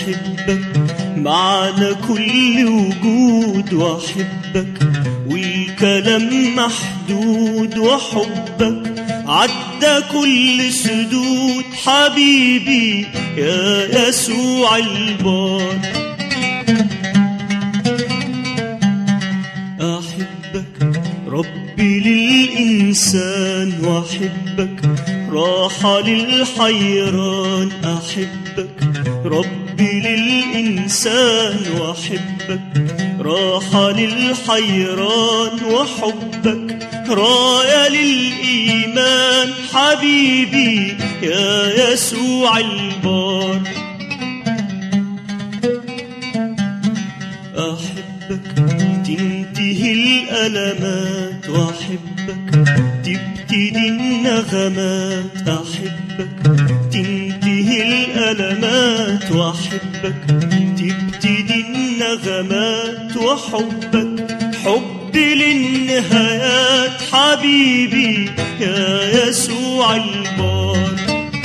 أحبك معنى كل وجود وأحبك والكلام محدود وحبك عدى كل سدود حبيبي يا يسوع البار أحبك ربي للإنسان وأحبك راحة للحيران أحبك ربي للإنسان وأحبك راحة للحيران وحبك راية للإيمان حبيبي يا يسوع البار أحبك تنتهي الألمات وأحبك تبتدي النغمات أحبك تنتهي الألمات وأحبك تبتدي النغمات وحبك حب للنهايات حبيبي يا يسوع البار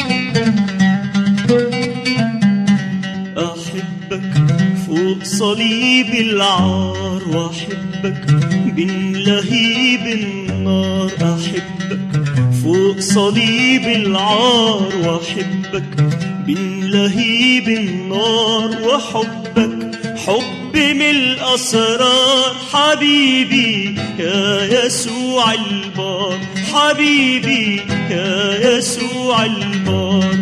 أحبك فوق صليب العار وأحبك بين لهيب النار أحبك فوق صليب العار وأحبك بين لهيب النار وحبك حب من الأسرار حبيبي يا يسوع البار حبيبي يا يسوع البار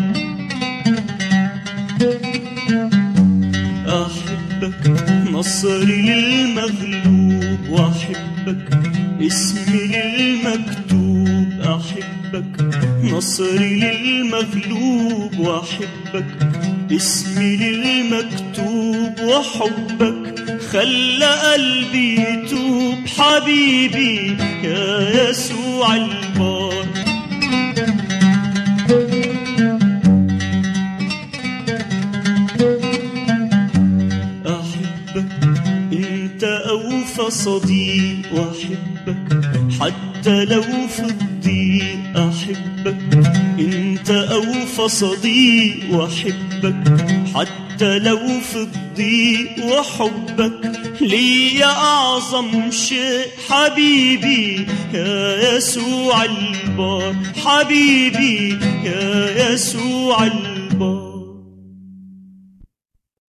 أحبك نصري للمغلوب وأحبك اسمي للمكتوب أحبك نصري للمغلوب وأحبك اسمي للمكتوب وحبك خلى قلبي يتوب حبيبي يا يسوع البار أحبك أنت أوفى صديق وأحبك حتى لو في الضيق أحبك أنت أوفى صديق وأحبك حتى لو في الضيق وحبك ليا أعظم شيء حبيبي يا يسوع البار حبيبي يا يسوع البار